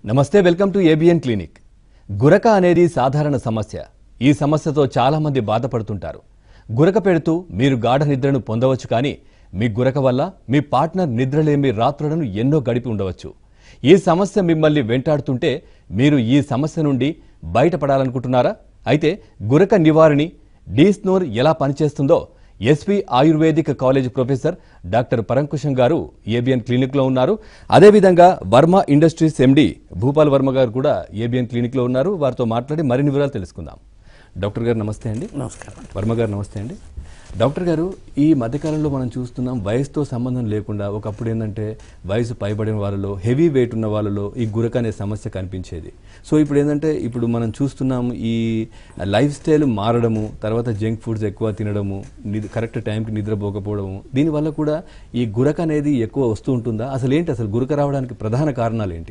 నమస్తే welcome to ABN clinic గురక అనేది సాధారణ సమస్య ఈ సమస్యతో చాలా మంది బాధపడుతుంటారు గురక పెడుతూ మీరు గాఢ నిద్రను పొందవచ్చు కానీ మీ గురక వల్ల మీ పార్ట్నర్ నిద్రలేమి రాత్రులను ఎన్నో గడిపి ఉండవచ్చు ఈ సమస్య మిమ్మల్ని వెంటాడుతుంటే మీరు ఈ సమస్య నుండి బయటపడాలనుకుంటున్నారా అయితే గురక నివారణి డీస్నోర్ ఎలా పనిచేస్తుందో SV Ayurvedic college professor doctor Paramkusam గారు ఏబిఎన్ క్లినిక్లో ఉన్నారు అదేవిధంగా వర్మ ఇండస్ట్రీస్ ఎండి భూపాల్ వర్మ గారు కూడా ఏబిఎన్ క్లినిక్లో ఉన్నారు వారితో మాట్లాడి మరిన్ని వివరాలు తెలుసుకుందాం డాక్టర్ గారు నమస్తే అండి నమస్కారం వర్మ గారు నమస్తే అండి డాక్టర్ గారు ఈ మధ్యకాలంలో మనం చూస్తున్నాం వయసుతో సంబంధం లేకుండా ఒకప్పుడు ఏంటంటే వయసు పైబడిన వాళ్ళలో హెవీ వెయిట్ ఉన్న వాళ్ళలో ఈ గురక అనే సమస్య కనిపించేది సో ఇప్పుడు ఏంటంటే ఇప్పుడు మనం చూస్తున్నాం ఈ లైఫ్ స్టైల్ మారడము తర్వాత జంక్ ఫుడ్స్ ఎక్కువ తినడము నిద్ర కరెక్ట్ టైంకి నిద్రపోకపోవడము దీనివల్ల కూడా ఈ గురక అనేది ఎక్కువ వస్తూ ఉంటుందా అసలు ఏంటి అసలు గురక రావడానికి ప్రధాన కారణాలు ఏంటి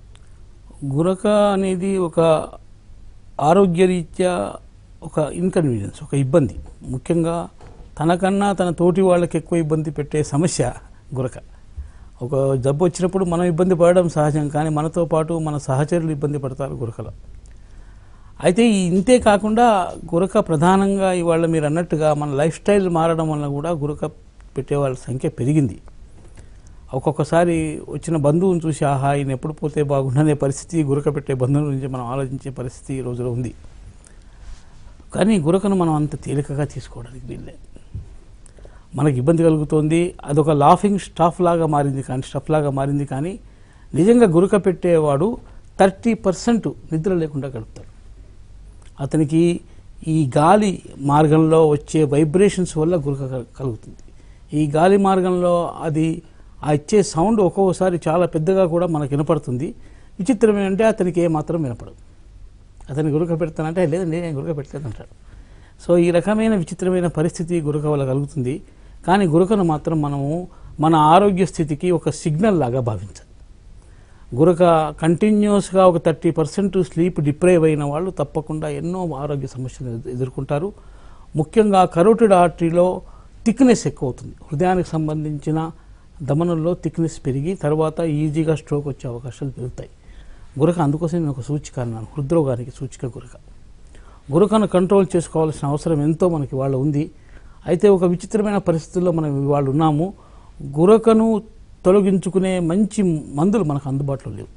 గురక అనేది ఒక ఆరోగ్యరీత్యా ఒక ఇన్కన్వీనియన్స్ ఒక ఇబ్బంది ముఖ్యంగా తనకన్నా తన తోటి వాళ్ళకి ఎక్కువ ఇబ్బంది పెట్టే సమస్య గురక ఒక జబ్బు వచ్చినప్పుడు మనం ఇబ్బంది పడడం సహజం కానీ మనతో పాటు మన సహచరులు ఇబ్బంది పడతారు గురకలో అయితే ఈ ఇంతే కాకుండా గురక ప్రధానంగా ఇవాళ మీరు అన్నట్టుగా మన లైఫ్ స్టైల్ మారడం వల్ల కూడా గురక పెట్టే వాళ్ళ సంఖ్య పెరిగింది ఒక్కొక్కసారి వచ్చిన బంధువుని చూసి ఆహా ఈయన ఎప్పుడు పోతే బాగుండనే పరిస్థితి గురక పెట్టే బంధువుల గురించి మనం ఆలోచించే పరిస్థితి ఈ రోజులో ఉంది కానీ గురకను మనం అంత తేలికగా తీసుకోవడానికి వీల్లేదు మనకి ఇబ్బంది కలుగుతోంది అదొక లాఫింగ్ స్టాఫ్ లాగా మారింది కానీ స్టఫ్ లాగా మారింది కానీ నిజంగా గురక పెట్టేవాడు థర్టీ పర్సెంట్ నిద్ర లేకుండా గడుపుతాడు అతనికి ఈ గాలి మార్గంలో వచ్చే వైబ్రేషన్స్ వల్ల గురక కల- కలుగుతుంది ఈ గాలి మార్గంలో అది ఆ ఇచ్చే సౌండ్ ఒక్కొక్కసారి చాలా పెద్దగా కూడా మనకు వినపడుతుంది విచిత్రం ఏంటంటే అతనికి ఏమాత్రం వినపడదు అతని గురక పెడతానంటే లేదండి నేను గురక పెట్టలేదు అంటాడు సో ఈ రకమైన విచిత్రమైన పరిస్థితి గురక వల్ల కలుగుతుంది కానీ గురకను మాత్రం మనము మన ఆరోగ్య స్థితికి ఒక సిగ్నల్ లాగా భావించాలి గురక కంటిన్యూస్గా ఒక థర్టీ పర్సెంట్ స్లీప్ డిప్రైవ్ అయిన వాళ్ళు తప్పకుండా ఎన్నో ఆరోగ్య సమస్యలు ఎదు- ఎదుర్కొంటారు ముఖ్యంగా కరోటిడ్ ఆర్టరీలో థిక్నెస్ ఎక్కువ అవుతుంది హృదయానికి సంబంధించిన దమనంలో థిక్నెస్ పెరిగి తర్వాత ఈజీగా స్ట్రోక్ వచ్చే అవకాశాలు పెరుగుతాయి గురక అందుకోసం నేను ఒక సూచిక అన్నాను హృద్రోగానికి సూచిక గురక గురకను కంట్రోల్ చేసుకోవాల్సిన అవసరం ఎంతో మనకి వాళ్ళ ఉంది అయితే ఒక విచిత్రమైన పరిస్థితుల్లో మనం ఇవాళ ఉన్నాము గురకను తొలగించుకునే మంచి మందులు మనకు అందుబాటులో లేవు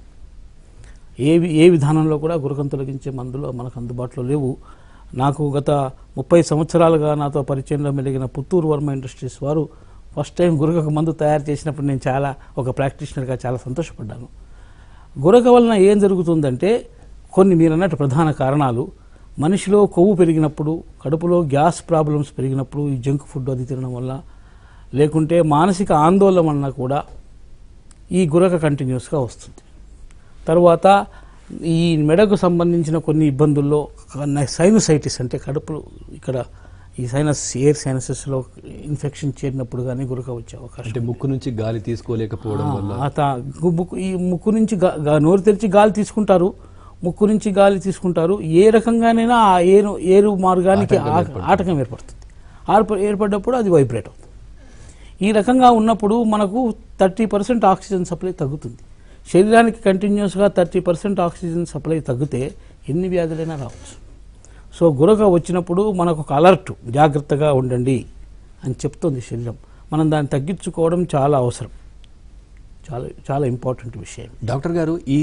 ఏ వి- ఏ విధానంలో కూడా గురకను తొలగించే మందులు మనకు అందుబాటులో లేవు నాకు గత ముప్పై సంవత్సరాలుగా నాతో పరిచయంలో మెలిగిన పుత్తూరు వర్మ ఇండస్ట్రీస్ వారు ఫస్ట్ టైం గురకకు మందు తయారు చేసినప్పుడు నేను చాలా ఒక ప్రాక్టీషనర్గా చాలా సంతోషపడ్డాను గురక వలన ఏం జరుగుతుందంటే కొన్ని మీరు అన్నట్టు ప్రధాన కారణాలు మనిషిలో కొవ్వు పెరిగినప్పుడు కడుపులో గ్యాస్ ప్రాబ్లమ్స్ పెరిగినప్పుడు ఈ జంక్ ఫుడ్ అది తినడం వల్ల లేకుంటే మానసిక ఆందోళన వలన కూడా ఈ గురక కంటిన్యూస్గా వస్తుంది తర్వాత ఈ మెడకు సంబంధించిన కొన్ని ఇబ్బందుల్లో సైనసైటిస్ అంటే కడుపు ఇక్కడ ఈ సైనస్ ఎయిర్ సైనసెస్లో ఇన్ఫెక్షన్ చేరినప్పుడు కానీ గురక వచ్చే అవకాశం అంటే ముక్కు నుంచి గాలి తీసుకోలేకపోవడం వల్ల ఆ, తా- గు- ముక్కు- ఈ ముక్కు నుంచి గా- గా- నోరు తెరిచి గాలి తీసుకుంటారు ముక్కు నుంచి గాలి తీసుకుంటారు ఏ రకంగానైనా ఆ ఏరు ఏరు మార్గానికి ఆ- ఆటకం ఏర్పడుతుంది ఆర్ప- ఏర్పడ్డప్పుడు అది వైబ్రేట్ అవుతుంది ఈ రకంగా ఉన్నప్పుడు మనకు థర్టీ పర్సెంట్ ఆక్సిజన్ సప్లై తగ్గుతుంది శరీరానికి కంటిన్యూస్గా థర్టీ పర్సెంట్ ఆక్సిజన్ సప్లై తగ్గితే ఎన్ని వ్యాధులైనా రావచ్చు సో గురక వచ్చినప్పుడు మనకు ఒక అలర్ట్ జాగ్రత్తగా ఉండండి అని చెప్తుంది శరీరం మనం దాన్ని తగ్గించుకోవడం చాలా అవసరం చాలా చాలా ఇంపార్టెంట్ విషయం డాక్టర్ గారు ఈ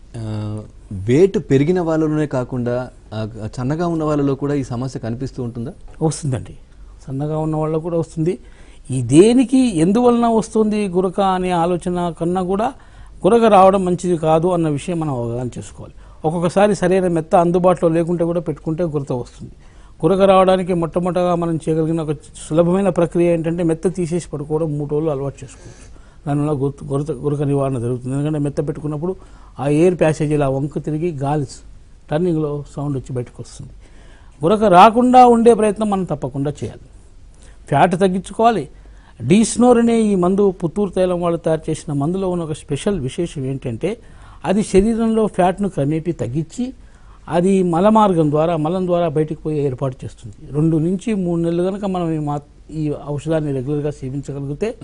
వెయిట్ పెరిగిన వాళ్ళలోనే కాకుండా ఆ, సన్నగా ఉన్న వాళ్ళలో కూడా ఈ సమస్య కనిపిస్తూ ఉంటుందా వస్తుందండి సన్నగా ఉన్న వాళ్ళకు కూడా వస్తుంది ఈ దేనికి ఎందువలన వస్తుంది గురక అనే ఆలోచన కన్నా కూడా గురక రావడం మంచిది కాదు అన్న విషయం మనం అవగాహన చేసుకోవాలి ఒక్కొక్కసారి సరైన మెత్త అందుబాటులో లేకుంటే కూడా పెట్టుకుంటే గురక వస్తుంది గురక రావడానికి మొట్టమొదటగా మనం చేయగలిగిన ఒక సులభమైన ప్రక్రియ ఏంటంటే మెత్త తీసేసి పడుకోవడం మూడు రోజులు అలవాటు చేసుకోవచ్చు దానివల్ల గుర్తు గురక గురక నివారణ జరుగుతుంది ఎందుకంటే మెత్త పెట్టుకున్నప్పుడు ఆ ఎయిర్ ప్యాసేజ్ ఇలా వంక తిరిగి గాలి టర్నింగ్లో సౌండ్ వచ్చి బయటకు వస్తుంది గురక రాకుండా ఉండే ప్రయత్నం మనం తప్పకుండా చేయాలి ఫ్యాట్ తగ్గించుకోవాలి డీస్నోర్ అనే ఈ మందు పుత్తూరు తైలం వాళ్ళు తయారు చేసిన మందులో ఉన్న ఒక స్పెషల్ విశేషం ఏంటంటే అది శరీరంలో ఫ్యాట్ను క్రమేపీ తగ్గించి అది మల మార్గం ద్వారా మలం ద్వారా బయటికి పోయి ఏర్పాటు చేస్తుంది రెండు నుంచి మూడు నెలలు కనుక మనం ఈ మా ఈ ఔషధాన్ని రెగ్యులర్గా సేవించగలిగితే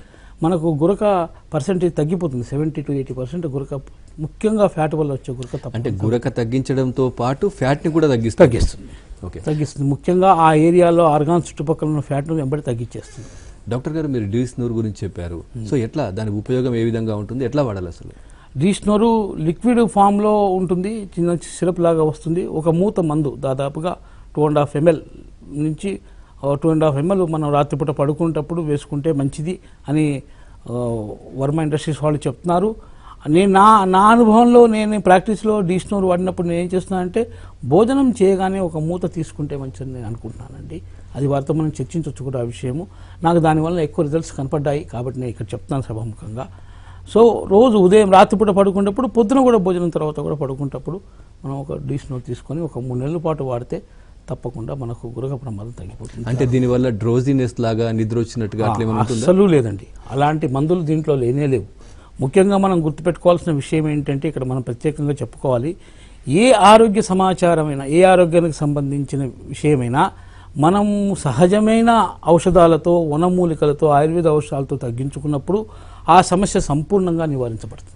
మనకు గురక పర్సెంటేజ్ తగ్గిపోతుంది సెవెంటీ టు ఎయిటీ పర్సెంట్ గురక ముఖ్యంగా ఫ్యాట్ వల్ల వచ్చే గురక తప్ప అంటే గురక తగ్గించడంతో పాటు ఫ్యాట్ ని కూడా తగ్గిస్తుంది తగ్గిస్తుంది ఓకే తగ్గిస్తుంది ముఖ్యంగా ఆ ఏరియాలో ఆర్గాన్ చుట్టుపక్కల ఉన్న ఫ్యాట్ను వెంబడి తగ్గించేస్తుంది డాక్టర్ గారు మీరు డీస్నూర్ గురించి చెప్పారు సో ఎట్లా దాని ఉపయోగం ఏ విధంగా ఉంటుంది ఎట్లా వాడాలి అసలు డీస్నోరు లిక్విడ్ ఫామ్లో ఉంటుంది చిన్న సిరప్ లాగా వస్తుంది ఒక మూత మందు దాదాపుగా టూ అండ్ హాఫ్ ఎంఎల్ నుంచి టూ అండ్ హాఫ్ ఎంఎల్ మనం రాత్రిపూట పడుకునేటప్పుడు వేసుకుంటే మంచిది అని ఆ, వర్మ ఇండస్ట్రీస్ వాళ్ళు చెప్తున్నారు నేను నా నా అనుభవంలో నేను ప్రాక్టీస్లో డీస్నోర్ వాడినప్పుడు నేను ఏం చేస్తున్నానంటే భోజనం చేయగానే ఒక మూత తీసుకుంటే మంచిదని నేను అనుకుంటున్నానండి అది వారితో మనం చర్చించవచ్చు కూడా ఆ విషయము నాకు దానివల్ల ఎక్కువ రిజల్ట్స్ కనపడ్డాయి కాబట్టి నేను ఇక్కడ చెప్తాను సభాముఖంగా సో రోజు ఉదయం రాత్రిపూట పడుకునేటప్పుడు పొద్దున కూడా భోజనం తర్వాత కూడా పడుకునేటప్పుడు మనం ఒక డీస్ నోట్ తీసుకొని ఒక మూడు నెలల పాటు వాడితే తప్పకుండా మనకు గురక ప్రమాదం తగ్గిపోతుంది అంటే దీనివల్ల డ్రోజినెస్ లాగా నిద్ర వచ్చినట్టుగా అట్లా ఏమైనా ఉంటుందా అస్సలు లేదండి అలాంటి మందులు దీంట్లో లేనే లేవు ముఖ్యంగా మనం గుర్తుపెట్టుకోవాల్సిన విషయం ఏంటంటే ఇక్కడ మనం ప్రత్యేకంగా చెప్పుకోవాలి ఏ ఆరోగ్య సమాచారమైనా ఏ ఆరోగ్యానికి సంబంధించిన విషయమైనా మనం సహజమైన ఔషధాలతో వనమూలికలతో ఆయుర్వేద ఔషధాలతో తగ్గించుకున్నప్పుడు ఆ సమస్య సంపూర్ణంగా నివారించబడుతుంది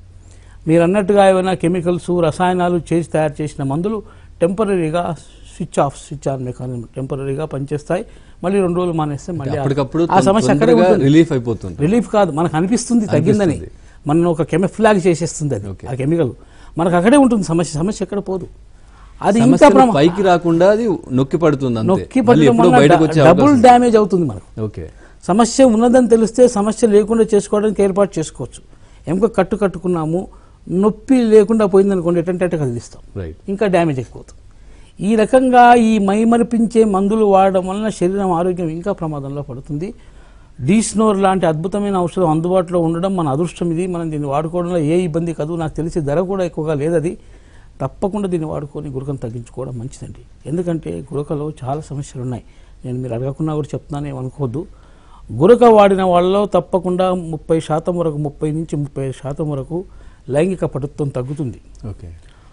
మీరు అన్నట్టుగా ఏమైనా కెమికల్స్ రసాయనాలు చేసి తయారు చేసిన మందులు టెంపరీగా switch off switch on mechanism టెంపరీగా పనిచేస్తాయి మళ్ళీ రెండు రోజులు మానేస్తే మళ్ళీ ఆ- అప్పటికప్పుడు ఆ సమస్య అక్కడే తొందరగా ఉంటుంది. రిలీఫ్ అయిపోతుంది రిలీఫ్ కాదు మనకు అనిపిస్తుంది తగ్గిందని మన ఒక కెమిఫ్లాగ్ చేసేస్తుంది అది Okay. ఆ కెమికల్ మనకు అక్కడే ఉంటుంది సమస్య సమస్య ఎక్కడ పోదు అది ఇంకా సమస్యను ప్రమా- పైకి రాకుండా అది నొక్కి పడుతుంది అంతే నొక్కి మళ్ళీ పట్టడం ఎప్పుడో వల్ల బయటకు వచ్చే డబుల్ అవకాశం డ్యామేజ్ అవుతుంది మనకు ఓకే సమస్య ఉన్నదని తెలిస్తే సమస్య లేకుండా చేసుకోవడానికి ఏర్పాటు చేసుకోవచ్చు ఎముక కట్టు కట్టుకున్నాము నొప్పి లేకుండా పోయిందనుకోండి ఎటంటే అట్ట కదిలిస్తాం రైట్ ఇంకా డ్యామేజ్ ఎక్కువవుతుంది ఈ రకంగా ఈ మైమరిపించే మందులు వాడడం వలన శరీరం ఆరోగ్యం ఇంకా ప్రమాదంలో పడుతుంది డీస్నోర్ లాంటి అద్భుతమైన ఔషధం అందుబాటులో ఉండడం మన అదృష్టం ఇది మనం దీన్ని వాడుకోవడంలో ఏ ఇబ్బంది కాదు నాకు తెలిసి ధర కూడా ఎక్కువగా లేదది తప్పకుండా దీన్ని వాడుకొని గురకను తగ్గించుకోవడం మంచిదండి ఎందుకంటే గురకలో చాలా సమస్యలు ఉన్నాయి నేను మీరు అడగకున్నా కూడా చెప్తున్నాను ఏమనుకోవద్దు గురక వాడిన వాళ్ళలో తప్పకుండా ముప్పై శాతం వరకు ముప్పై నుంచి ముప్పై శాతం వరకు లైంగిక పటుత్వం తగ్గుతుంది ఓకే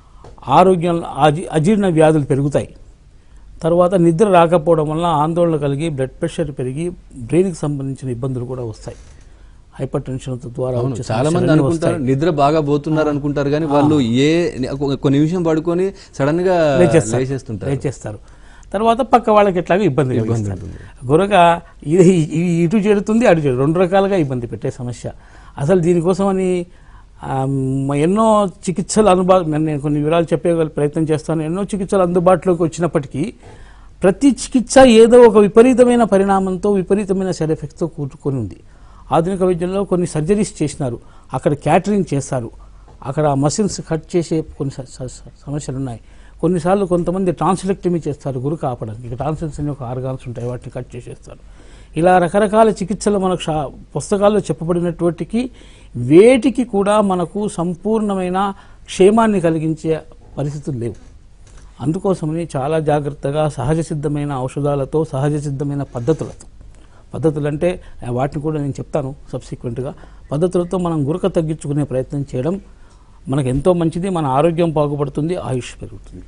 ఆరోగ్యం అజీ- అజీర్ణ వ్యాధులు పెరుగుతాయి తర్వాత నిద్ర రాకపోవడం వల్ల ఆందోళన కలిగి బ్లడ్ ప్రెషర్ పెరిగి బ్రెయిన్కి సంబంధించిన ఇబ్బందులు కూడా వస్తాయి హైపర్ టెన్షన్ ద్వారా అవును వచ్చే చాలా మంది సమస్యలన్నీ అనుకుంటారు వస్తాయి. నిద్ర బాగా పోతున్నారు అనుకుంటారు కానీ వాళ్ళు ఏ ఒక నిమిషం పడుకొని సడన్ గా లేచేస్తారు. లేచేస్తుంటారు లేచేస్తారు తర్వాత పక్క వాళ్ళకి ఎట్లాగో ఇబ్బంది కలిగిస్తారు గురక ఇది ఇది ఇటు చేరుతుంది అటు చేరు రెండు రకాలుగా ఇబ్బంది పెట్టే సమస్య అసలు దీనికోసమని ఆ, మ- ఎన్నో చికిత్సలు అనుభా నేను కొన్ని వివరాలు చెప్పే ప్రయత్నం చేస్తాను ఎన్నో చికిత్సలు అందుబాటులోకి వచ్చినప్పటికీ ప్రతి చికిత్స ఏదో ఒక విపరీతమైన పరిణామంతో విపరీతమైన సైడ్ ఎఫెక్ట్స్తో కూడుకొని ఉంది ఆధునిక వైద్యంలో కొన్ని సర్జరీస్ చేసినారు అక్కడ క్యాటరింగ్ చేస్తారు అక్కడ మసిల్స్ కట్ చేసే కొన్ని స- స- స- సమస్యలు ఉన్నాయి కొన్నిసార్లు కొంతమంది ట్రాన్స్లెక్టమీ చేస్తారు గురుక ఆపడానికి ఇక ట్రాన్స్లెక్స్ అనే ఒక ఆర్గాన్స్ ఉంటాయి వాటిని కట్ చేసేస్తారు ఇలా రకరకాల చికిత్సలు మనకు షా- పుస్తకాల్లో చెప్పబడినటువంటికి వేటికి కూడా మనకు సంపూర్ణమైన క్షేమాన్ని కలిగించే పరిస్థితులు లేవు అందుకోసమని చాలా జాగ్రత్తగా సహజ సిద్ధమైన ఔషధాలతో సహజ సిద్ధమైన పద్ధతులతో పద్ధతులు అంటే ఆ, వాటిని కూడా నేను చెప్తాను సబ్సిక్వెంట్గా పద్ధతులతో మనం గురక తగ్గించుకునే ప్రయత్నం చేయడం మనకు ఎంతో మంచిది మన ఆరోగ్యం బాగుపడుతుంది ఆయుష్ పెరుగుతుంది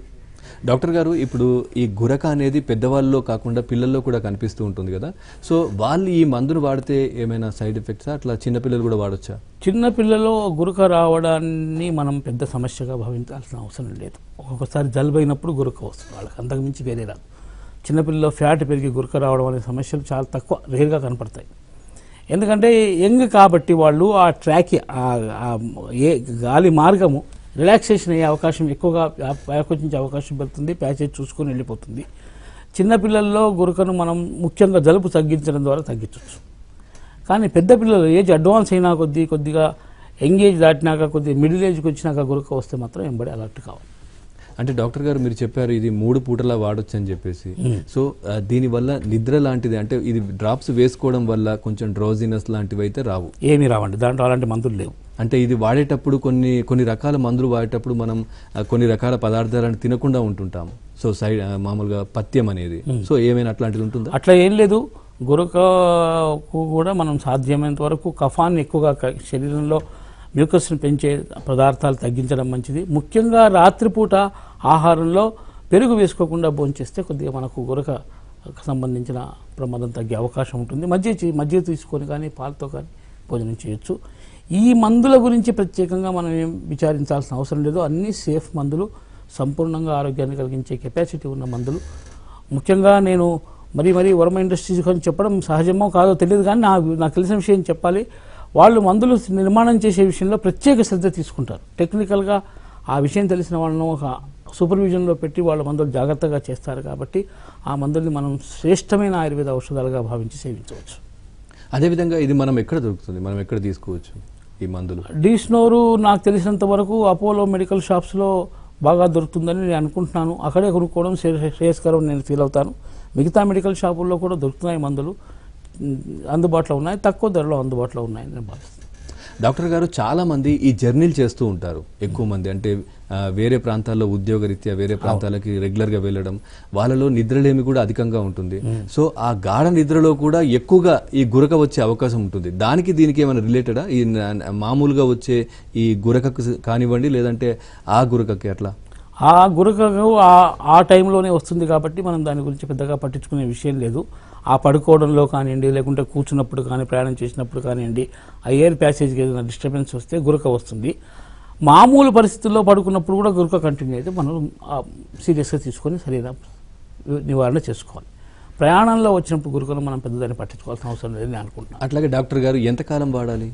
డాక్టర్ గారు ఇప్పుడు ఈ గురక అనేది పెద్దవాళ్ళలో కాకుండా పిల్లల్లో కూడా కనిపిస్తూ ఉంటుంది కదా సో వాళ్ళు ఈ మందును వాడితే ఏమైనా సైడ్ ఎఫెక్ట్స్ అట్లా చిన్నపిల్లలు కూడా వాడొచ్చా చిన్న పిల్లలో గురక రావడాన్ని మనం పెద్ద సమస్యగా భావించాల్సిన అవసరం లేదు ఒక్కొక్కసారి జలుబు అయినప్పుడు గురక వస్తుంది వాళ్ళకి అంతకుమించి వేరే రాదు చిన్నపిల్లలో ఫ్యాట్ పెరిగి గురక రావడం అనే సమస్యలు చాలా తక్కువ రేరుగా కనపడతాయి ఎందుకంటే యంగ్ కాబట్టి వాళ్ళు ఆ ట్రాక్ ఆ- ఆ ఏ గాలి మార్గము రిలాక్సేషన్ అయ్యే అవకాశం ఎక్కువగా వ్యా- వ్యాపించే అవకాశం పెడుతుంది ప్యాచేజ్ చూసుకొని వెళ్ళిపోతుంది చిన్నపిల్లల్లో గురకను మనం ముఖ్యంగా జలుబు తగ్గించడం ద్వారా తగ్గించవచ్చు కానీ పెద్ద పిల్లలు ఏజ్ అడ్వాన్స్ అయినా కొద్దీ కొద్దిగా యంగ్ ఏజ్ దాటినాక కొద్దిగా మిడిల్ ఏజ్కి వచ్చినాక గురక వస్తే మాత్రం ఎంబడి అలర్ట్ కావాలి అంటే డాక్టర్ గారు మీరు చెప్పారు ఇది మూడు పూటలా వాడొచ్చు అని చెప్పేసి సో ఆ, దీనివల్ల నిద్ర లాంటిది అంటే ఇది డ్రాప్స్ వేసుకోవడం వల్ల కొంచెం డ్రోజినెస్ లాంటివి అయితే రావు ఏమీ రావండి దాంట్లో అలాంటి మందులు లేవు అంటే ఇది వాడేటప్పుడు కొన్ని కొన్ని రకాల మందులు వాడేటప్పుడు మనం ఆ, కొన్ని రకాల పదార్థాలను తినకుండా ఉంటుంటాం సో సైడ్ ఆ, మామూలుగా పథ్యం అనేది సో ఏమైనా అట్లాంటిది ఉంటుందా అట్లా ఏం లేదు గురకకు కూడా మనం సాధ్యమైనంత వరకు కఫాన్ని ఎక్కువగా క- శరీరంలో మ్యూకస్ని పెంచే పదార్థాలు తగ్గించడం మంచిది ముఖ్యంగా రాత్రిపూట ఆహారంలో పెరుగు వేసుకోకుండా భోంచేస్తే కొద్దిగా మనకు గురక సంబంధించిన ప్రమాదం తగ్గే అవకాశం ఉంటుంది మధ్య చే- మధ్య తీసుకొని కానీ పాలతో కానీ భోజనం చేయొచ్చు ఈ మందుల గురించి ప్రత్యేకంగా మనం ఏం విచారించాల్సిన అవసరం లేదు అన్ని సేఫ్ మందులు సంపూర్ణంగా ఆరోగ్యాన్ని కలిగించే కెపాసిటీ ఉన్న మందులు ముఖ్యంగా నేను మరీ మరీ వర్మ ఇండస్ట్రీస్ గురించి చెప్పడం సహజమో కాదో తెలియదు కానీ నా నాకు తెలిసిన విషయం చెప్పాలి వాళ్ళు మందులు నిర్మాణం చేసే విషయంలో ప్రత్యేక శ్రద్ధ తీసుకుంటారు టెక్నికల్గా ఆ విషయం తెలిసిన వాళ్ళను ఒక సూపర్విజన్లో పెట్టి వాళ్ళ మందులు జాగ్రత్తగా చేస్తారు కాబట్టి ఆ మందుల్ని మనం శ్రేష్టమైన ఆయుర్వేద ఔషధాలుగా భావించి సేవించవచ్చు అదేవిధంగా ఇది మనం ఎక్కడ దొరుకుతుంది మనం ఎక్కడ తీసుకోవచ్చు ఈ మందులు డీస్నోరు నాకు తెలిసినంత వరకు అపోలో మెడికల్ షాప్స్లో బాగా దొరుకుతుందని నేను అనుకుంటున్నాను అక్కడే కొనుక్కోవడం శ్రే- శ్రేయస్కరం నేను ఫీల్ అవుతాను మిగతా మెడికల్ షాపుల్లో కూడా దొరుకుతున్నాయి మందులు ఉమ్, అందుబాటులో ఉన్నాయి తక్కువ ధరలో అందుబాటులో ఉన్నాయని నేను భావిస్తున్నాను డాక్టర్ గారు చాలా మంది ఈ జర్నీలు చేస్తూ ఉంటారు ఎక్కువ మంది అంటే ఆ, వేరే ప్రాంతాల్లో ఉద్యోగరీత్యా వేరే ప్రాంతాలకి రెగ్యులర్ గా వెళ్ళడం వాళ్ళలో నిద్రలేమి కూడా అధికంగా ఉంటుంది సో ఆ గాఢ నిద్రలో కూడా ఎక్కువగా ఈ గురక వచ్చే అవకాశం ఉంటుంది దానికి దీనికి ఏమైనా రిలేటెడా ఈ న- మామూలుగా వచ్చే ఈ గురకకు కానివ్వండి లేదంటే ఆ గురకకి అట్లా ఆ గురకకు ఆ ఆ టైంలోనే వస్తుంది కాబట్టి మనం దాని గురించి పెద్దగా పట్టించుకునే విషయం లేదు ఆ పడుకోవడంలో కానివ్వండి లేకుంటే కూర్చున్నప్పుడు కానీ ప్రయాణం చేసినప్పుడు కానివ్వండి ఆ ఎయిర్ ప్యాసేజ్కి ఏదైనా డిస్టర్బెన్స్ వస్తే గురక వస్తుంది మామూలు పరిస్థితుల్లో పడుకున్నప్పుడు కూడా గురక కంటిన్యూ అయితే మనం సీరియస్గా తీసుకొని సరైన నివారణ చేసుకోవాలి ప్రయాణంలో వచ్చినప్పుడు గురకను మనం పెద్దదాన్ని పట్టించుకోవాల్సిన అవసరం లేదని నేను అనుకుంటున్నాను అట్లాగే డాక్టర్ గారు ఎంతకాలం వాడాలి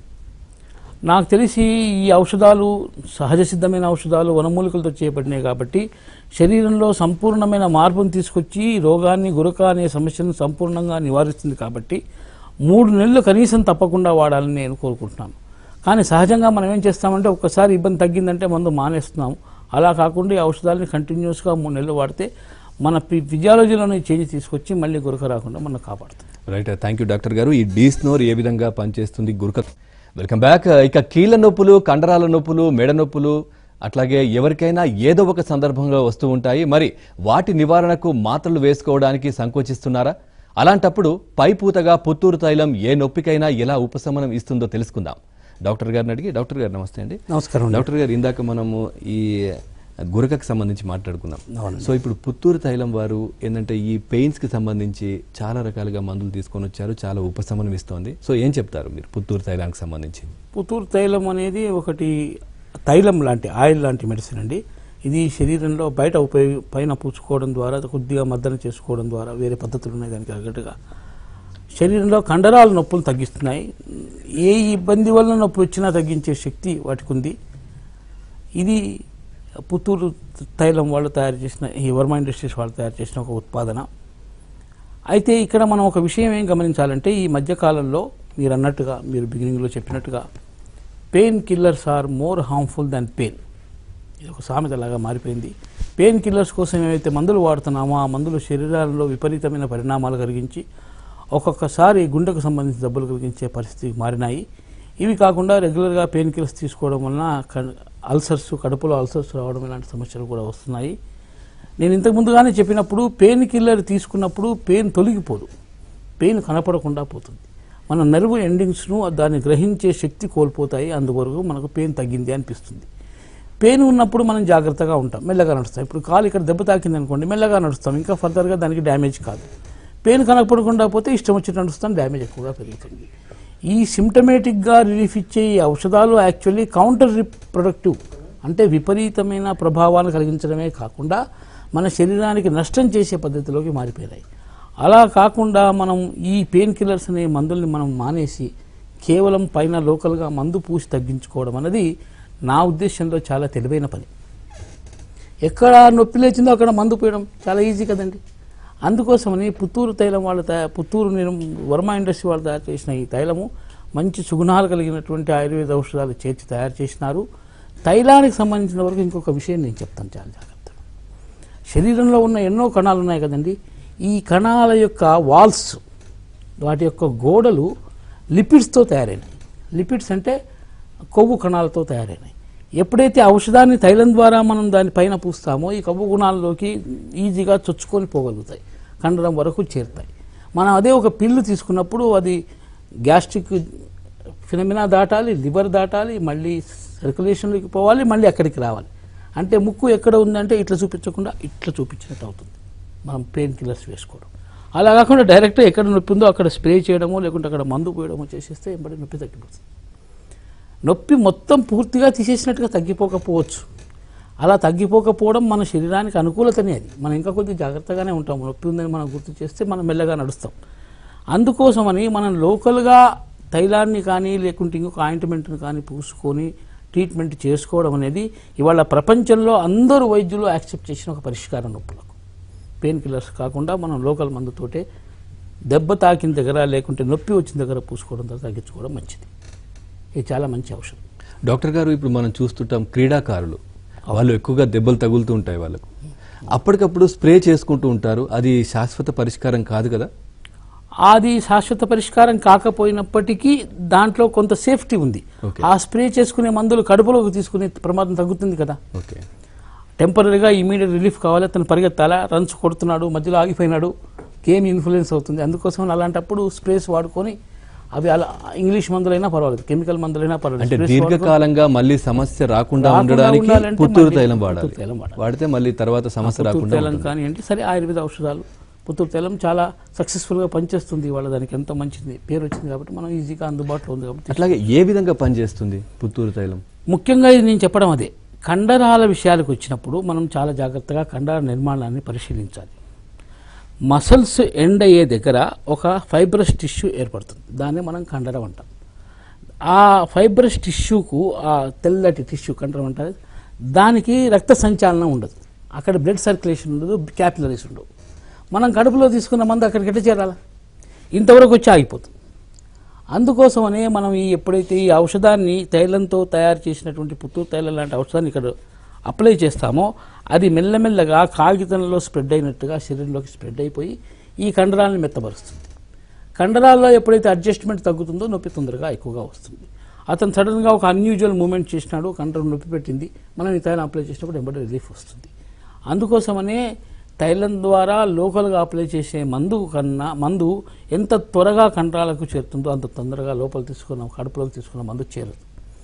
నాకు తెలిసి ఈ ఔషధాలు సహజ సిద్ధమైన ఔషధాలు వనమూలికలతో చేయబడినాయి కాబట్టి శరీరంలో సంపూర్ణమైన మార్పును తీసుకొచ్చి రోగాన్ని గురక అనే సమస్యను సంపూర్ణంగా నివారిస్తుంది కాబట్టి మూడు నెలలు కనీసం తప్పకుండా వాడాలని నేను కోరుకుంటున్నాను కానీ సహజంగా మనం ఏం చేస్తామంటే ఒక్కసారి ఇబ్బంది తగ్గిందంటే మందు మానేస్తున్నాము అలా కాకుండా ఈ ఔషధాలని కంటిన్యూస్గా మూడు నెలలు వాడితే మన ఫి- ఫిజియాలజీలోని చేంజ్ తీసుకొచ్చి మళ్ళీ గురక రాకుండా మనం కాపాడుతుంది రైట్ థ్యాంక్ యూ డాక్టర్ గారు ఈ డీస్నోర్ ఏ విధంగా పనిచేస్తుంది గురక వెల్కమ్ బ్యాక్ ఇక కీళ్ళ నొప్పులు కండరాల నొప్పులు మెడ నొప్పులు అట్లాగే ఎవరికైనా ఏదో ఒక సందర్భంలో వస్తూ ఉంటాయి మరి వాటి నివారణకు మాత్రలు వేసుకోవడానికి సంకోచిస్తున్నారా అలాంటప్పుడు పైపూతగా పుత్తూరు తైలం ఏ నొప్పికైనా ఎలా ఉపశమనం ఇస్తుందో తెలుసుకుందాం డాక్టర్ గారిని అడిగి డాక్టర్ గారు నమస్తే అండి నమస్కారం అండి. డాక్టర్ గారు ఇందాక మనము ఈ గురకకు సంబంధించి మాట్లాడుకున్నాం సో ఇప్పుడు పుత్తూరు తైలం వారు ఏంటంటే ఈ పెయిన్స్ కి సంబంధించి చాలా రకాలుగా మందులు తీసుకొని వచ్చారు చాలా ఉపశమనం ఇస్తోంది సో ఏం చెప్తారు మీరు పుత్తూరు తైలానికి సంబంధించి పుత్తూరు తైలం అనేది ఒకటి తైలం లాంటి ఆయిల్ లాంటి మెడిసిన్ అండి ఇది శరీరంలో బయట ఉపయోగ పైన పూసుకోవడం ద్వారా కొద్దిగా మద్దన చేసుకోవడం ద్వారా వేరే పద్ధతులు ఉన్నాయి దానికి తగ్గట్టుగా శరీరంలో కండరాల నొప్పులు తగ్గిస్తున్నాయి ఏ ఇబ్బంది వల్ల నొప్పి వచ్చినా తగ్గించే శక్తి వాటికి ఉంది ఇది పుత్తూరు తైలం వాళ్ళు తయారు చేసిన ఈ వర్మ ఇండస్ట్రీస్ వాళ్ళు తయారు చేసిన ఒక ఉత్పాదన అయితే ఇక్కడ మనం ఒక విషయం ఏం గమనించాలంటే ఈ మధ్యకాలంలో మీరు అన్నట్టుగా మీరు బిగినింగ్లో చెప్పినట్టుగా pain killers are more harmful than pain ఇది ఒక సామెత లాగా మారిపోయింది పెయిన్ కిల్లర్స్ కోసం ఏవైతే మందులు వాడుతున్నామో ఆ మందులు శరీరాలలో విపరీతమైన పరిణామాలు కలిగించి ఒక్కొక్కసారి గుండెకు సంబంధించిన జబ్బులు కలిగించే పరిస్థితికి మారినాయి ఇవి కాకుండా రెగ్యులర్గా పెయిన్ కిల్లర్స్ తీసుకోవడం వలన క- అల్సర్స్ కడుపులో అల్సర్స్ రావడం ఇలాంటి సమస్యలు కూడా వస్తున్నాయి నేను ఇంతకు ముందుగానే చెప్పినప్పుడు పెయిన్ కిల్లర్ తీసుకున్నప్పుడు పెయిన్ తొలగిపోదు పెయిన్ కనపడకుండా పోతుంది మన నర్వ్ ఎండింగ్స్ను దాన్ని గ్రహించే శక్తి కోల్పోతాయి అందువరకు మనకు పెయిన్ తగ్గింది అనిపిస్తుంది పెయిన్ ఉన్నప్పుడు మనం జాగ్రత్తగా ఉంటాం మెల్లగా నడుస్తాం ఇప్పుడు కాలు ఇక్కడ దెబ్బ తాకింది అనుకోండి మెల్లగా నడుస్తాం ఇంకా ఫర్దర్గా దానికి డ్యామేజ్ కాదు పెయిన్ కనపడకుండా పోతే ఇష్టం వచ్చి నడుస్తాం డ్యామేజ్ ఎక్కువగా పెరుగుతుంది ఈ సిమ్టమేటిక్గా రిలీఫ్ ఇచ్చే ఈ ఔషధాలు యాక్చువల్లీ కౌంటర్ ప్రొడక్టివ్ అంటే విపరీతమైన ప్రభావాన్ని కలిగించడమే కాకుండా మన శరీరానికి నష్టం చేసే పద్ధతిలోకి మారిపోయినాయి అలా కాకుండా మనం ఈ పెయిన్ కిల్లర్స్ అనే మందుల్ని మనం మానేసి కేవలం పైన లోకల్గా మందు పూసి తగ్గించుకోవడం అనేది నా ఉద్దేశంలో చాలా తెలివైన పని ఎక్కడ నొప్పి లేచిందో అక్కడ మందు పోయడం చాలా ఈజీ కదండి అందుకోసమని పుత్తూరు తైలం వాళ్ళు తయా పుత్తూరు నిర్- వర్మ ఇండస్ట్రీ వాళ్ళు తయారు చేసిన ఈ తైలము మంచి సుగుణాలు కలిగినటువంటి ఆయుర్వేద ఔషధాలు చేర్చి తయారు చేసినారు తైలానికి సంబంధించిన వరకు ఇంకొక విషయం నేను చెప్తాను చాలా జాగ్రత్తగా శరీరంలో ఉన్న ఎన్నో కణాలు ఉన్నాయి కదండి ఈ కణాల యొక్క వాల్స్ వాటి యొక్క గోడలు లిపిడ్స్తో తయారైనాయి లిపిడ్స్ అంటే కొవ్వు కణాలతో తయారైనాయి ఎప్పుడైతే ఔషధాన్ని తైలం ద్వారా మనం దానిపైన పూస్తామో ఈ కొవ్వు గుణాల్లోకి ఈజీగా చొచ్చుకొని పోగలుగుతాయి కండరం వరకు చేరుతాయి మనం అదే ఒక పిల్లు తీసుకున్నప్పుడు అది గ్యాస్ట్రిక్ ఫినమినా దాటాలి లివర్ దాటాలి మళ్ళీ సర్క్యులేషన్లోకి పోవాలి మళ్ళీ అక్కడికి రావాలి అంటే ముక్కు ఎక్కడ ఉందంటే ఇట్లా చూపించకుండా ఇట్లా చూపించినట్టు అవుతుంది మనం పెయిన్ కిల్లర్స్ వేసుకోవడం అలా కాకుండా డైరెక్ట్ ఎక్కడ నొప్పి ఉందో అక్కడ స్ప్రే చేయడమో లేకుంటే అక్కడ మందు పోయడమో చేసేస్తే ఎంబడి నొప్పి తగ్గిపోతుంది నొప్పి మొత్తం పూర్తిగా తీసేసినట్టుగా తగ్గిపోకపోవచ్చు అలా తగ్గిపోకపోవడం మన శరీరానికి అనుకూలతనే అది మనం ఇంకా కొద్దిగా జాగ్రత్తగానే ఉంటాం నొప్పి ఉందని మనం గుర్తు చేస్తే మనం మెల్లగా నడుస్తాం అందుకోసమని మనం లోకల్గా తైలాన్ని కానీ లేకుంటే ఇంకొక ఆయింట్మెంట్ని కానీ పూసుకొని ట్రీట్మెంట్ చేసుకోవడం అనేది ఇవాళ ప్రపంచంలో అందరూ వైద్యులు యాక్సెప్ట్ చేసిన ఒక పరిష్కారం నొప్పులకు పెయిన్ కిల్లర్స్ కాకుండా మనం లోకల్ మందుతోటే దెబ్బ తాకిన దగ్గర లేకుంటే నొప్పి వచ్చిన దగ్గర పూసుకోవడం ద్వారా తగ్గించుకోవడం మంచిది ఇది చాలా మంచి ఔషధం డాక్టర్ గారు ఇప్పుడు మనం చూస్తుంటాం క్రీడాకారులు వాళ్ళు ఎక్కువగా దెబ్బలు తగులుతూ ఉంటాయి వాళ్ళకు అప్పటికప్పుడు స్ప్రే చేసుకుంటూ ఉంటారు అది శాశ్వత పరిష్కారం కాదు కదా అది శాశ్వత పరిష్కారం కాకపోయినప్పటికీ దాంట్లో కొంత సేఫ్టీ ఉంది Okay. ఆ స్ప్రే చేసుకునే మందులు కడుపులోకి తీసుకునే ప్రమాదం తగ్గుతుంది కదా ఓకే టెంపరీగా ఇమీడియట్ రిలీఫ్ కావాలి అతను పరిగెత్తాలా రన్స్ కొడుతున్నాడు మధ్యలో ఆగిపోయినాడు గేమ్ ఇన్ఫ్లుయెన్స్ అవుతుంది అందుకోసం అలాంటప్పుడు స్ప్రేస్ వాడుకొని అవి అలా ఇంగ్లీష్ మందులైనా పర్వాలేదు కెమికల్ మందులైనా పర్వాలేదు అంటే Sprays వాడుకొని- దీర్ఘకాలంగా మళ్ళీ సమస్య రాకుండా రాకుండా ఉండడానికి ఉండాలంటే పుత్తూరు మళ్ళీ తైలం పుత్తూరు వాడాలి తైలం వాడాలి. వాడితే మళ్ళీ తర్వాత సమస్య పుత్తూరు రాకుండా తైలం ఉంటుంది. కానీ అంటే సరే ఆయుర్వేద ఔషధాలు పుత్తూరు తైలం చాలా సక్సెస్ఫుల్గా పనిచేస్తుంది వాళ్ళ దానికి ఎంతో మంచిది పేరు వచ్చింది కాబట్టి మనం ఈజీగా అందుబాటులో ఉంది కాబట్టి అట్లాగే ఏ విధంగా పనిచేస్తుంది పుత్తూరు తైలం ముఖ్యంగా ఇది నేను చెప్పడం అదే కండరాల విషయాలకు వచ్చినప్పుడు మనం చాలా జాగ్రత్తగా కండర నిర్మాణాన్ని పరిశీలించాలి మసల్స్ ఎండ్ అయ్యే దగ్గర ఒక ఫైబ్రస్ టిష్యూ ఏర్పడుతుంది దాన్ని మనం కండరం అంటాం ఆ ఫైబ్రస్ టిష్యూకు ఆ తెల్లటి టిష్యూ కండరం అంటారు దానికి రక్త సంచాలనం ఉండదు అక్కడ బ్లడ్ సర్క్యులేషన్ ఉండదు క్యాపిలరీస్ ఉండవు మనం కడుపులో తీసుకున్న మందు అక్కడికి ఎట్లా చేరాలా ఇంతవరకు వచ్చి ఆగిపోతుంది అందుకోసమనే మనం ఈ ఎప్పుడైతే ఈ ఔషధాన్ని తైలంతో తయారు చేసినటువంటి పుత్తూరు తైలం లాంటి ఔషధాన్ని ఇక్కడ అప్లై చేస్తామో అది మెల్లమెల్లగా కాగితంలో స్ప్రెడ్ అయినట్టుగా శరీరంలోకి స్ప్రెడ్ అయిపోయి ఈ కండరాలను మెత్తబరుస్తుంది కండరాల్లో ఎప్పుడైతే అడ్జస్ట్మెంట్ తగ్గుతుందో నొప్పి తొందరగా ఎక్కువగా వస్తుంది అతను సడన్గా ఒక అన్యూజువల్ మూమెంట్ చేసినాడు కండరం నొప్పి పెట్టింది మనం ఈ తైలం అప్లై చేసినప్పుడు ఎంబడి రిలీఫ్ వస్తుంది అందుకోసమనే తైలం ద్వారా లోకల్గా అప్లై చేసే మందు కన్నా మందు ఎంత త్వరగా కండరాలకు చేరుతుందో అంత తొందరగా లోపల తీసుకున్న కడుపులోకి తీసుకున్న మందు చేరదు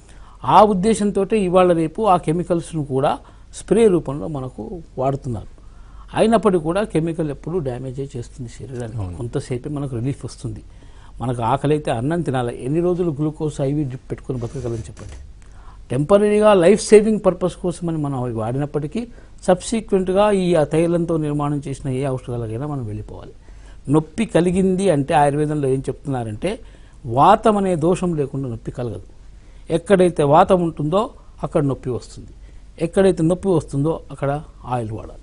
ఆ ఉద్దేశంతో ఇవాళ రేపు ఆ కెమికల్స్ను కూడా స్ప్రే రూపంలో మనకు వాడుతున్నారు అయినప్పటికీ కూడా కెమికల్ ఎప్పుడు డ్యామేజ్ చేస్తుంది శరీరానికి కొంతసేపే మనకు రిలీఫ్ వస్తుంది మనకు ఆకలి అయితే అన్నం తినాలి ఎన్ని రోజులు గ్లూకోజ్ ఐవి డ్రిప్ పెట్టుకొని బతకగలని చెప్పండి టెంపరీగా లైఫ్ సేవింగ్ పర్పస్ కోసమని మనం అవి వాడినప్పటికీ సబ్సిక్వెంట్గా ఈ ఆ తైలంతో నిర్మాణం చేసిన ఏ ఔషధాలకైనా మనం వెళ్ళిపోవాలి నొప్పి కలిగింది అంటే ఆయుర్వేదంలో ఏం చెప్తున్నారంటే వాతం అనే దోషం లేకుండా నొప్పి కలగదు ఎక్కడైతే వాతం ఉంటుందో అక్కడ నొప్పి వస్తుంది ఎక్కడైతే నొప్పి వస్తుందో అక్కడ ఆయిల్ వాడాలి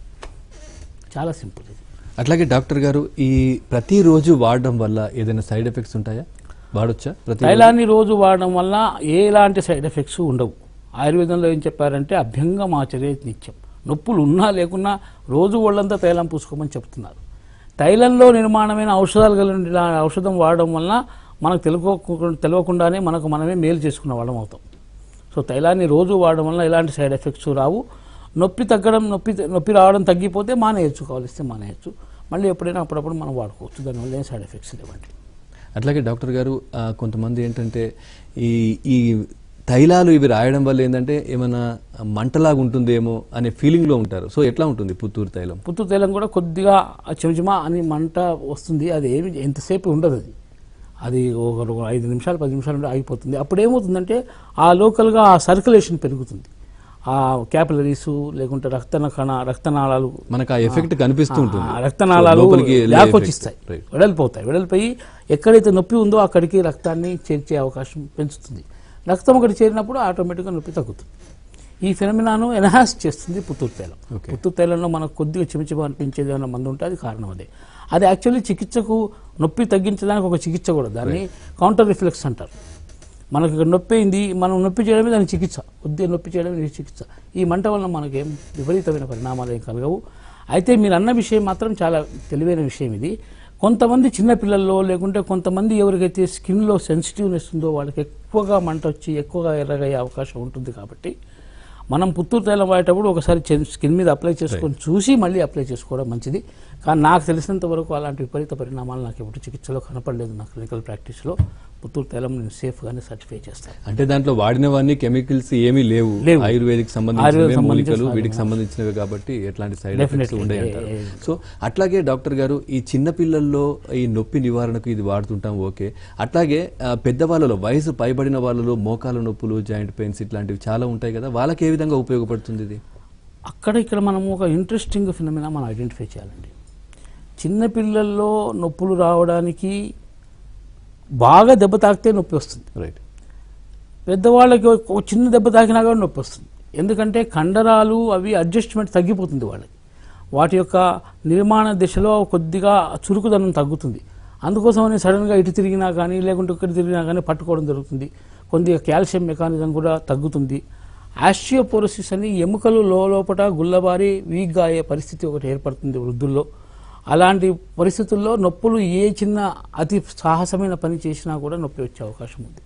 చాలా సింపుల్ ఇది అట్లాగే డాక్టర్ గారు ఈ ప్రతిరోజు వాడడం వల్ల ఏదైనా సైడ్ ఎఫెక్ట్స్ ఉంటాయా వాడొచ్చా ప్రతి తైలాన్ని రోజు వాడడం వల్ల ఎలాంటి సైడ్ ఎఫెక్ట్స్ ఉండవు ఆయుర్వేదంలో ఏం చెప్పారంటే అభ్యంగం ఆచరే నిత్యం నొప్పులు ఉన్నా లేకున్నా రోజు ఒళ్ళంతా తైలం పూసుకోమని చెప్తున్నారు తైలంలో నిర్మాణమైన ఔషధాలు కలిగిన ఇలా ఔషధం వాడడం వలన మనకు తెలుగు తెలియకుండానే మనకు మనమే మేలు చేసుకున్న వాళ్ళం అవుతాం సో తైలాన్ని రోజు వాడడం వల్ల ఎలాంటి సైడ్ ఎఫెక్ట్స్ రావు నొప్పి తగ్గడం నొప్పి నొప్పి రావడం తగ్గిపోతే మానేయచ్చు కావలిస్తే మానేయచ్చు మళ్ళీ ఎప్పుడైనా అప్పుడప్పుడు మనం వాడుకోవచ్చు దానివల్ల ఏం సైడ్ ఎఫెక్ట్స్ లేవండి అట్లాగే డాక్టర్ గారు ఆ, కొంతమంది ఏంటంటే ఈ ఈ తైలాలు ఇవి రాయడం వల్ల ఏంటంటే ఏమైనా మంటలాగా ఉంటుందేమో అనే ఫీలింగ్లో ఉంటారు సో ఎట్లా ఉంటుంది పుత్తూరు తైలం పుత్తూరు తైలం కూడా కొద్దిగా చెమచమా అని మంట వస్తుంది అది ఏమి ఎంతసేపు ఉండదు అది అది ఒక ఒక ఐదు నిమిషాలు పది నిమిషాలు ఉంటే ఆగిపోతుంది అప్పుడు ఏమవుతుందంటే ఆ లోకల్గా ఆ సర్క్యులేషన్ పెరుగుతుంది ఆ క్యాపిలరీస్ లేకుంటే రక్త కణ రక్తనాళాలు మనకు ఆ ఎఫెక్ట్ కనిపిస్తూ ఉంటుంది ఆ రక్తనాళాలు So, లోపలికి వెళ్ళే వ్యాకోచిస్తాయి effect. Right. వెడల్పోతాయి వెడల్పోయి ఎక్కడైతే నొప్పి ఉందో అక్కడికి రక్తాన్ని చేర్చే అవకాశం పెంచుతుంది రక్తం అక్కడి చేరినప్పుడు ఆటోమేటిక్గా నొప్పి తగ్గుతుంది ఈ ఫెనమినాను ఎన్హాన్స్ చేస్తుంది పుత్తూరు తైలం Okay. పుత్తూరు తైలంలో మనకు కొద్దిగా చిమచిమ అనిపించేది ఏమైనా మందు ఉంటే అది కారణం అదే అది యాక్చువల్లీ చికిత్సకు నొప్పి తగ్గించడానికి ఒక చికిత్స కూడా దాన్ని కౌంటర్ రిఫ్లెక్స్ అంటారు మనకు ఇక్కడ నొప్పి అయింది మనం నొప్పి చేయడమే దాని చికిత్స కొద్దిగా నొప్పి చేయడమే ఇది చికిత్స ఈ మంట వల్ల మనకేం విపరీతమైన పరిణామాలు ఏం కలగవు అయితే మీరు అన్న విషయం మాత్రం చాలా తెలివైన విషయం ఇది కొంతమంది చిన్నపిల్లల్లో లేకుంటే కొంతమంది ఎవరికైతే స్కిన్లో సెన్సిటివ్నెస్ ఉందో వాళ్ళకి ఎక్కువగా మంట వచ్చి ఎక్కువగా ఎర్రగయ్యే అవకాశం ఉంటుంది కాబట్టి మనం పుత్తూరు తైలం వాడేటప్పుడు ఒకసారి చెన్- స్కిన్ మీద అప్లై చేసుకొని చూసి మళ్ళీ అప్లై చేసుకోవడం మంచిది కానీ నాకు తెలిసినంత వరకు అలాంటి విపరీత పరిణామాలు నాకు ఎప్పుడు చికిత్సలో కనపడలేదు నా క్లినికల్ ప్రాక్టీస్లో పుత్తూరు తైలం నేను సేఫ్గానే సర్టిఫై చేస్తాను అంటే దాంట్లో వాడినవన్నీ కెమికల్స్ ఏమీ లేవు లేవు. ఆయుర్వేదిక్ సంబంధించిన ఆయుర్వేదిక్ మూలికలు సంబంధించిన వీటికి సంబంధించినవి కాబట్టి ఎట్లాంటి సైడ్ ఎఫెక్ట్స్ Definitely. ఉండే అంటారు సో అట్లాగే డాక్టర్ గారు ఈ చిన్న పిల్లల్లో ఈ నొప్పి నివారణకు ఇది వాడుతుంటాం ఓకే అట్లాగే ఆ, పెద్దవాళ్ళలో వయసు పైబడిన వాళ్ళలో మోకాల నొప్పులు జాయింట్ పెయిన్స్ ఇట్లాంటివి చాలా ఉంటాయి కదా వాళ్ళకి ఏ విధంగా ఉపయోగపడుతుంది ఇది అక్కడ ఇక్కడ మనం ఒక ఇంట్రెస్టింగ్ ఫినమినా మనం ఐడెంటిఫై చేయాలండి చిన్నపిల్లల్లో నొప్పులు రావడానికి బాగా దెబ్బ తాకితే నొప్పి వస్తుంది రైట్ పెద్దవాళ్ళకి ఒక- ఒక చిన్న దెబ్బ తాకినా కూడా నొప్పి వస్తుంది ఎందుకంటే కండరాలు అవి అడ్జస్ట్మెంట్ తగ్గిపోతుంది వాళ్ళకి వాటి యొక్క నిర్మాణ దిశలో కొద్దిగా చురుకుదనం తగ్గుతుంది అందుకోసమని సడన్గా ఇటు తిరిగినా కానీ లేకుంటే ఇక్కడ తిరిగినా కానీ పట్టుకోవడం జరుగుతుంది కొద్దిగా కాల్షియం మెకానిజం కూడా తగ్గుతుంది ఆస్టియోపోరోసిస్ అని ఎముకలు లోపట గుల్లబారి వీక్గా అయ్యే పరిస్థితి ఒకటి ఏర్పడుతుంది వృద్ధుల్లో అలాంటి పరిస్థితుల్లో నొప్పులు ఏ చిన్న అతి సాహసమైన పని చేసినా కూడా నొప్పి వచ్చే అవకాశం ఉంది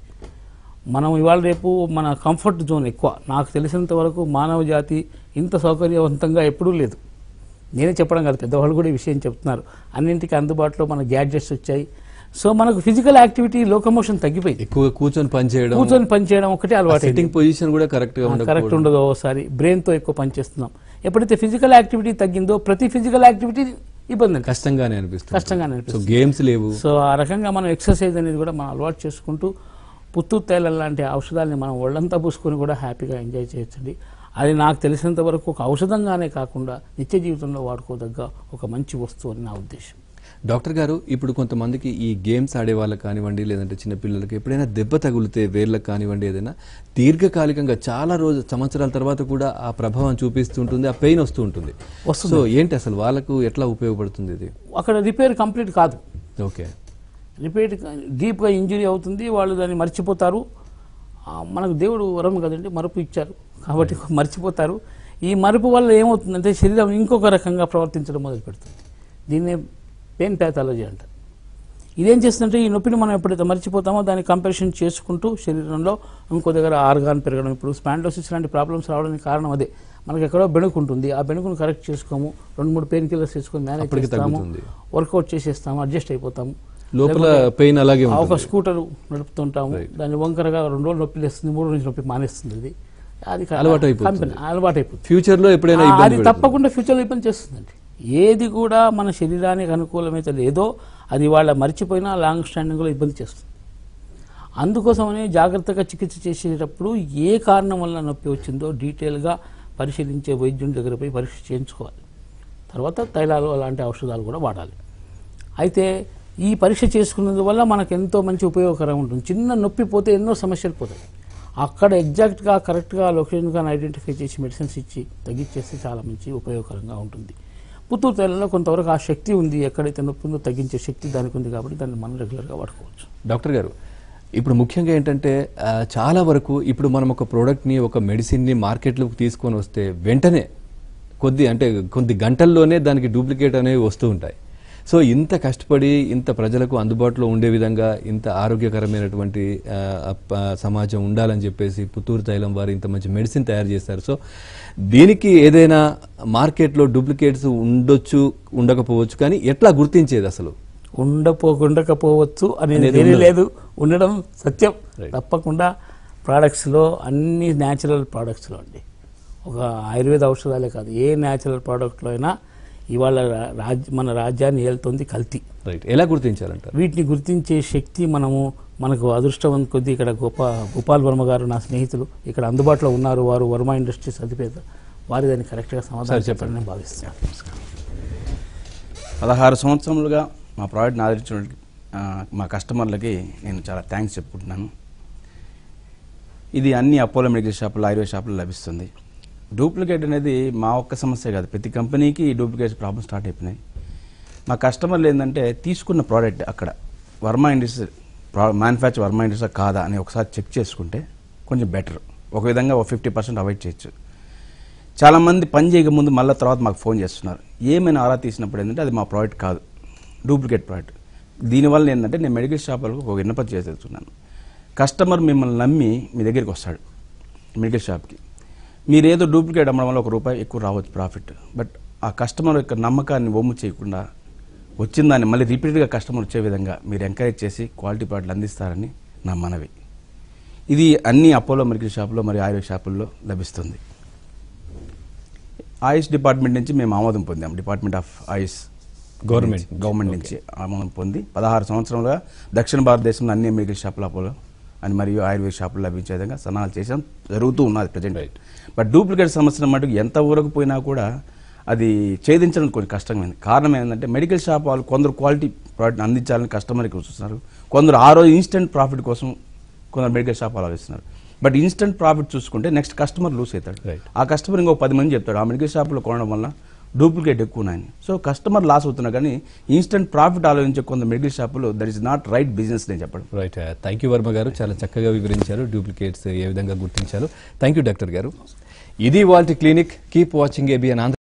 మనం ఇవాళ రేపు మన కంఫర్ట్ జోన్ ఎక్కువ నాకు తెలిసినంత వరకు మానవ జాతి ఇంత సౌకర్యవంతంగా ఎప్పుడూ లేదు నేనే చెప్పడం కాదు పెద్దవాళ్ళు కూడా ఈ విషయం చెప్తున్నారు అన్నింటికి అందుబాటులో మన గ్యాడ్జెట్స్ వచ్చాయి సో మనకు ఫిజికల్ యాక్టివిటీ లోకమోషన్ తగ్గిపోయింది ఎక్కువగా కూర్చొని పని చేయడం కూర్చొని పని చేయడం ఒకటే అలవాటు సిట్టింగ్ పొజిషన్ కూడా కరెక్ట్ గా కరెక్ట్ ఉండకపోవడం ఉండదు ఓసారి బ్రెయిన్తో ఎక్కువ పనిచేస్తున్నాం ఎప్పుడైతే ఫిజికల్ యాక్టివిటీ తగ్గిందో ప్రతి ఫిజికల్ యాక్టివిటీ ఇబ్బంది అనిపిస్తుంది. కష్టంగానే అనిపిస్తుంది కష్టంగానే సో అనిపిస్తుంది గేమ్స్ లేవు సో ఆ రకంగా మనం ఎక్సర్సైజ్ అనేది కూడా మనం అలవాటు చేసుకుంటూ పుత్తూరు తైలం లాంటి ఔషధాలని మనం ఒళ్ళంతా పూసుకొని కూడా హ్యాపీగా ఎంజాయ్ చేయొచ్చండి అది నాకు తెలిసినంత వరకు ఒక ఔషధంగానే కాకుండా నిత్య జీవితంలో వాడుకోదగ్గ ఒక మంచి వస్తువు అని నా ఉద్దేశం డాక్టర్ గారు ఇప్పుడు కొంతమందికి ఈ గేమ్స్ ఆడే వాళ్ళకి కానివ్వండి లేదంటే చిన్న పిల్లలకి ఎప్పుడైనా దెబ్బ తగిలితే వేర్లకు కానివ్వండి ఏదైనా దీర్ఘకాలికంగా చాలా రోజు సంవత్సరాల తర్వాత కూడా ఆ ప్రభావం చూపిస్తుంటుంది ఆ పెయిన్ వస్తూ ఉంటుంది వస్తుంది. సో ఏంటి అసలు వాళ్ళకు ఎట్లా ఉపయోగపడుతుంది ఇది అక్కడ రిపేర్ కంప్లీట్ కాదు ఓకే రిపేర్ డీప్గా ఇంజురీ అవుతుంది వాళ్ళు దాన్ని మర్చిపోతారు ఆ, మనకు దేవుడు వరం కదండి మరుపు ఇచ్చారు కాబట్టి మర్చిపోతారు ఈ మరుపు వల్ల ఏమవుతుందంటే శరీరం ఇంకొక రకంగా ప్రవర్తించడం మొదలు పెడుతుంది దీన్నే పెయిన్ ప్యాథాలజీ అంటారు ఇదేం చేస్తుందంటే ఈ నొప్పిని మనం ఎప్పుడైతే మర్చిపోతామో దాన్ని కంపారిషన్ చేసుకుంటూ శరీరంలో ఇంకో దగ్గర ఆర్గాన్ పెరగడం ఇప్పుడు స్పాండోసిస్ లాంటి ప్రాబ్లమ్స్ రావడానికి కారణం అదే మనకి ఎక్కడో బెణుకు ఉంటుంది ఆ బెణుకును కరెక్ట్ చేసుకోము రెండు మూడు పెయిన్ కిల్లర్స్ వేసుకొని మేనేజ్ అప్పటికి చేస్తాము తగ్గుతుంది. వర్కౌట్ చేసేస్తాము అడ్జస్ట్ అయిపోతాము లోపల పెయిన్ అలాగే ఆ ఒక ఉంటుంది స్కూటర్ నడుపుతుంటాము Right. దాన్ని వంకరగా రెండు రోజులు నొప్పి లేస్తుంది మూడు రోజులు నొప్పి మానేస్తుంది అది అది కా- అలవాటు అయిపోతుంది. కంపెనీ అలవాటు అయిపోతుంది ఫ్యూచర్ లో ఎప్పుడైనా ఆ, ఇబ్బంది అది పెడుతుంది. తప్పకుండా ఫ్యూచర్లో ఇబ్బంది చేస్తుందండి ఏది కూడా మన శరీరానికి అనుకూలమైతే లేదో అది వాళ్ళ మర్చిపోయినా లాంగ్ స్టాండింగ్లో ఇబ్బంది చేస్తుంది అందుకోసమని జాగ్రత్తగా చికిత్స చేసేటప్పుడు ఏ కారణం వల్ల నొప్పి వచ్చిందో డీటెయిల్గా పరిశీలించే వైద్యుని దగ్గర పోయి పరీక్ష చేయించుకోవాలి తర్వాత తైలాలు అలాంటి ఔషధాలు కూడా వాడాలి అయితే ఈ పరీక్ష చేసుకున్నందువల్ల మనకు ఎంతో మంచి ఉపయోగకరం ఉంటుంది చిన్న నొప్పి పోతే ఎన్నో సమస్యలు పోతాయి అక్కడ ఎగ్జాక్ట్గా కరెక్ట్గా లొకేషన్గా ఐడెంటిఫై చేసి మెడిసిన్స్ ఇచ్చి తగ్గించేస్తే చాలా మంచి ఉపయోగకరంగా ఉంటుంది పుత్తూరు తైలంలో కొంతవరకు ఆ శక్తి ఉంది ఎక్కడైతే నొప్పి ఉందో తగ్గించే శక్తి దానికి ఉంది కాబట్టి దాన్ని మనం రెగ్యులర్గా వాడుకోవచ్చు డాక్టర్ గారు ఇప్పుడు ముఖ్యంగా ఏంటంటే ఆ, చాలా వరకు ఇప్పుడు మనం ఒక ప్రోడక్ట్ని ఒక మెడిసిన్ని మార్కెట్లోకి తీసుకొని వస్తే వెంటనే కొద్ది అంటే కొద్ది గంటల్లోనే దానికి డూప్లికేట్ అనేవి వస్తూ ఉంటాయి సో ఇంత కష్టపడి ఇంత ప్రజలకు అందుబాటులో ఉండే విధంగా ఇంత ఆరోగ్యకరమైనటువంటి ఆ, అప్ప- సమాజం ఉండాలని చెప్పేసి పుత్తూరు తైలం వారు ఇంత మంచి మెడిసిన్ తయారు చేస్తారు సో దీనికి ఏదైనా మార్కెట్లో డూప్లికేట్స్ ఉండొచ్చు ఉండకపోవచ్చు కానీ ఎట్లా గుర్తించేది అసలు ఉండపోకుండకపోవచ్చు అనేది అనేది వేరే ఉండదు. లేదు ఉండడం సత్యం Right. తప్పకుండా ప్రోడక్ట్స్లో అన్ని న్యాచురల్ ప్రోడక్ట్స్లో అండి ఒక ఆయుర్వేద ఔషధాలే కాదు ఏ న్యాచురల్ ప్రోడక్ట్లో అయినా ఇవాళ రా- రాజ్ మన రాజ్యాన్ని ఏలుతుంది కల్తీ రైట్ ఎలా గుర్తించాలంటారు వీటిని గుర్తించే శక్తి మనము మనకు అదృష్టం కొద్ది ఇక్కడ గొప్ప గోపాల్ వర్మ గారు నా స్నేహితులు ఇక్కడ అందుబాటులో ఉన్నారు వారు వర్మ ఇండస్ట్రీస్ అధిపేత వారి దాన్ని కరెక్ట్గా సమాధానం సరే, చెప్పండి. చెప్పాలని భావిస్తున్నాను పదహారు సంవత్సరములుగా మా ప్రోడక్ట్ని ఆదరించిన ఆ, మా కస్టమర్లకి నేను చాలా థ్యాంక్స్ చెప్పుకుంటున్నాను ఇది అన్ని అపోలో మెడికల్ షాపులు ఆయుర్వేద షాపులు లభిస్తుంది డూప్లికేట్ అనేది మా ఒక్క సమస్య కాదు ప్రతి కంపెనీకి ఈ డూప్లికేట్ ప్రాబ్లమ్ స్టార్ట్ అయిపోయినాయి మా కస్టమర్లు ఏంటంటే తీసుకున్న ప్రోడక్ట్ అక్కడ Varma industry manufacture Varma industry కాదా అని ఒకసారి చెక్ చేసుకుంటే కొంచెం బెటర్ ఒక విధంగా ఒక ఫిఫ్టీ పర్సెంట్ అవాయిడ్ చేయొచ్చు చాలామంది పని చేయకముందు మళ్ళీ తర్వాత మాకు ఫోన్ చేస్తున్నారు ఏమైనా ఆరా తీసినప్పుడు ఏంటంటే అది మా ప్రోడక్ట్ కాదు డూప్లికేట్ ప్రోడక్ట్ దీనివల్ల ఏంటంటే నేను మెడికల్ షాపులకు ఒక విన్నపం చేసేస్తున్నాను కస్టమర్ మిమ్మల్ని నమ్మి మీ దగ్గరికి వస్తాడు మెడికల్ షాప్కి మీరు ఏదో డూప్లికేట్ అమ్మడం వల్ల ఒక రూపాయి ఎక్కువ రావచ్చు ప్రాఫిట్ బట్ ఆ కస్టమర్ యొక్క నమ్మకాన్ని ఒమ్ము చేయకుండా వచ్చిన దాన్ని మళ్ళీ రిపీటెడ్గా కస్టమర్ వచ్చే విధంగా మీరు ఎంకరేజ్ చేసి క్వాలిటీ ప్రోడక్ట్లు అందిస్తారని నా మనవి ఇది అన్ని అపోలో మెడికల్ షాపులో మరియు ఆయుర్వేద షాపుల్లో లభిస్తుంది ఆయుష్ డిపార్ట్మెంట్ నుంచి మేము ఆమోదం పొందాం డిపార్ట్మెంట్ ఆఫ్ ఆయుష్ గవర్నమెంట్ నుంచి, గవర్నమెంట్ నుంచి ఆమోదం పొంది పదహారు సంవత్సరాలుగా దక్షిణ భారతదేశంలో అన్ని మెడికల్ షాపులు అపోలో అని మరియు ఆయుర్వేద షాపులు లభించే విధంగా సన్నాహాలు చేసాం జరుగుతూ ఉన్నది ప్రజెంట్ Right. బట్ డూప్లికేట్ సమస్యల మటుకు ఎంత ఊరకు పోయినా కూడా అది ఛేదించడం కొంచెం కష్టమైంది కారణం ఏంటంటే మెడికల్ షాప్ వాళ్ళు కొందరు క్వాలిటీ ప్రోడక్ట్ అందించాలని కస్టమర్కి చూస్తున్నారు కొందరు ఆ రోజు ఇన్స్టెంట్ ప్రాఫిట్ కోసం కొందరు మెడికల్ షాప్ ఆలోచిస్తున్నారు బట్ ఇన్స్టెంట్ ప్రాఫిట్ చూసుకుంటే నెక్స్ట్ కస్టమర్ లూస్ అవుతాడు Right. ఆ కస్టమర్ ఇంకో పది మంది చెప్తాడు ఆ మెడికల్ షాప్లో కొనడం వల్ల డూప్లికేట్ ఎక్కువ ఉన్నాయని సో కస్టమర్ లాస్ అవుతున్నా కానీ ఇన్స్టెంట్ ప్రాఫిట్ ఆలోచించే కొంత మెడికల్ షాపులు that is not right business నేను చెప్పడం రైట్ థ్యాంక్ యూ వర్మ గారు చాలా చక్కగా వివరించారు డూప్లికేట్స్ ఏ విధంగా గుర్తించారు థ్యాంక్ యూ డాక్టర్ గారు ఇది వాళ్ళ clinic keep watching ABN Andhra